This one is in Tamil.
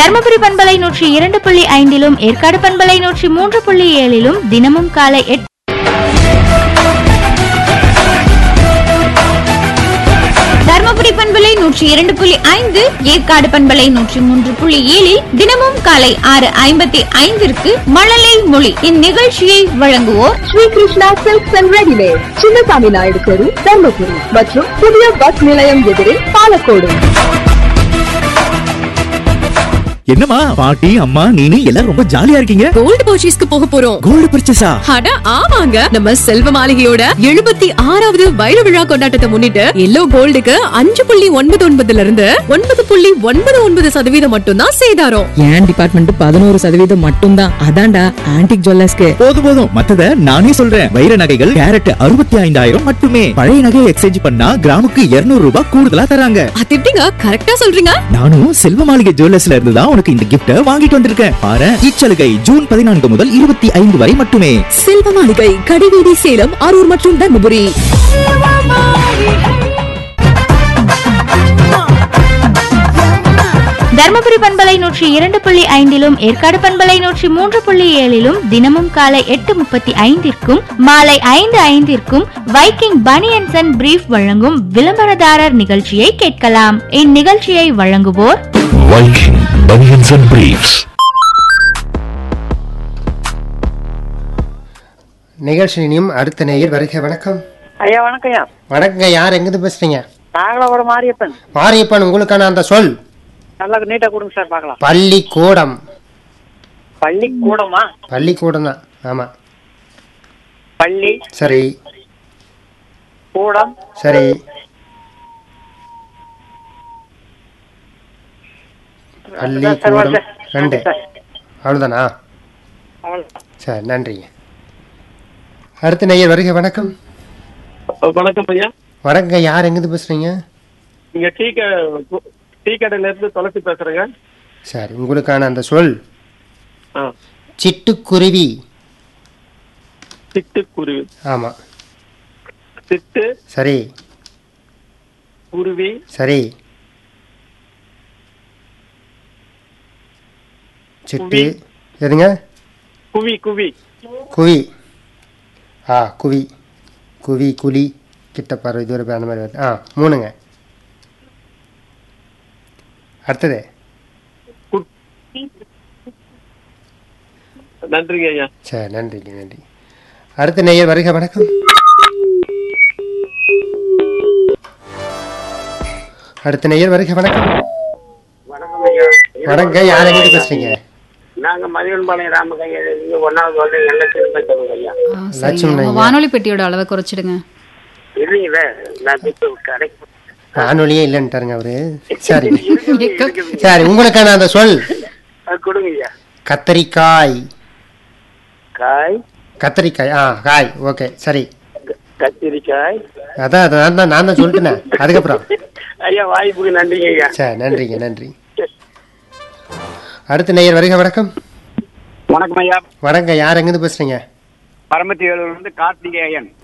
தருமபுரி பண்பலை நூற்றி இரண்டு புள்ளி ஐந்திலும் ஏற்காடு பண்பலை நூற்றி மூன்று புள்ளி ஏழிலும் தினமும் காலை எட்டு தர்மபுரி பண்பலை நூற்றி இரண்டு புள்ளி ஐந்து ஏற்காடு பண்பலை நூற்றி மூன்று புள்ளி ஏழில் தினமும் காலை ஆறு ஐம்பத்தி ஐந்திற்கு மழலை மொழி இந்நிகழ்ச்சியை வழங்குவோர் Sri Krishna silks and readymade Chinnasamy Naidu தெரு தர்மபுரி மற்றும் புதிய பஸ் நிலையம் எதிரே பாலக்கோடு என்னம்மா பாட்டி அம்மா நீனு எல்லாரும் ரொம்ப ஜாலியா இருக்கீங்க கோல்டு பர்ச்சேஸ்க்கு போக போறோம் கோல்டு பர்ச்சேஸா அட ஆமாங்க நம்ம செல்வ மாளிகையோட எழுபத்தி ஆறாவது வைர விழா கொண்டாட்டத்தை முன்னிட்டு எல்லோ கோல்டுக்கு அஞ்சு புள்ளி ஒன்பது ஒன்பதுல இருந்து ஒன்பது புள்ளி ஒன்பது ஒன்பது சதவீதம் மட்டும்தான் சேதாரம் என் டிபார்ட்மெண்ட் பதினோரு சதவீதம் மட்டும்தான் அதான்டா ஆன்டிக் ஜுவல்லர்ஸ்க்கு போதும் போதும் மத்தத நானே சொல்றேன் வைர நகைகள் கேரட் அறுபத்தி ஐந்தாயிரம் மட்டுமே பழைய நகையை எக்ஸ்சேஞ்ச் பண்ணா கிராமுக்கு 200 ரூபாய் கூடுதலா தராங்க அது எப்படிங்க கரெக்டா சொல்றீங்க நானும் செல்வ மாளிகை ஜுவல்லர்ஸ்ல இருந்து தான் உனக்கு இந்த கிஃப்ட வாங்கிட்டு வந்திருக்கேன் பாரு இச்சலுகை ஜூன் பதினான்கு முதல் இருபத்தி ஐந்து வரை மட்டுமே செல்வ மாளிகை கடிவீதி சேலம் அரூர் மற்றும் தர்மபுரி தருமபுரி பண்பலை நூற்றி இரண்டு புள்ளி ஐந்திலும் ஏற்காடு பண்பலை நூற்றி மூன்று புள்ளி ஏழிலும் தினமும் காலை எட்டு முப்பத்தி ஐந்திற்கும் மாலை ஐந்து ஐந்திற்கும் வைக்கிங் பனியன்சன் அண்ட் பிரீஃப் வழங்கும் விளம்பரதாரர் நிகழ்ச்சியை கேட்கலாம் இந்நிகழ்ச்சியை வழங்குவோர் Viking Bunions and Briefs. நிகழ்ச்சி இனியும் அடுத்த நேயர் வருக வணக்கம் ஐயா வணக்கம் ஐயா வணக்கங்க யார் எங்கிருந்து பேசுறீங்க நாகலாபுரம் மாரியப்பன் மாரியப்பன் உங்களுக்கான அந்த சொல் நல்லா நீட்டா கொடுங்க சார் பார்க்கலாம் பள்ளிக்கூடம் பள்ளி கூடமா பள்ளிக்கூடம் தான் ஆமா பள்ளி சரி கூடம் சரி பள்ளிக்கூடம் ரெண்டு அவ்வளோதானா அவ்வளவுதான். சரி நன்றிங்க அடுத்த நேயர் வருக வணக்கம் வணக்கம் ஐயா வணக்கங்க யார் எங்கிருந்து பேசுறீங்க நீங்க டீ கடை டீ கடையில இருந்து தொலைச்சி பேசுறேங்க சரி உங்களுக்கான அந்த சொல் ஆ சிட்டுக்குருவி சிட்டுக்குருவி ஆமா சிட்டு சரி குருவி சரி சிட்டு எதுங்க குவி குவி குவி ஆ குவி குவி குழி கிட்ட பறவை தூரம் அந்த மாதிரி வருது ஆ மூணுங்க அடுத்தது நன்றிங்க ஐயா சரி நன்றிங்க நன்றி அடுத்த நேயர் வருக வணக்கம் அடுத்த நேயர் வருக வணக்கம் வணக்கம் ஐயா வணக்கம் யார் எங்கிட்ட பேசுறீங்க நாங்க மதியன்பாளையம் ராமகையா நீங்க ஒன்னாவது வந்து என்ன திரும்ப சொல்லுங்க ஐயா லட்சுமி உங்க ஐயா. வானொலி பெட்டியோட அளவை குறைச்சிடுங்க இல்லைங்களே நான் இப்போ கடைக்கு வானொலியே இல்லைன்ட்டாருங்க அவரு சரி சரி உங்களுக்கான அந்த சொல் அது கொடுங்க ஐயா கத்தரிக்காய் காய் கத்தரிக்காய் ஆ காய் ஓகே சரி கத்திரிக்காய் அதான் அதான் நான் தான் நான் தான் சொல்லிட்டேனே அதுக்கப்புறம் ஐயா வாய்ப்புக்கு நன்றிங்க ஐயா சரி நன்றிங்க நன்றி அடுத்த நேயர் வருக வணக்கம் வணக்கம் ஐயா வணக்கம் யார் எங்கிருந்து பேசுறீங்க பரமத்தி வேலூர் வந்து கார்த்திகேயன்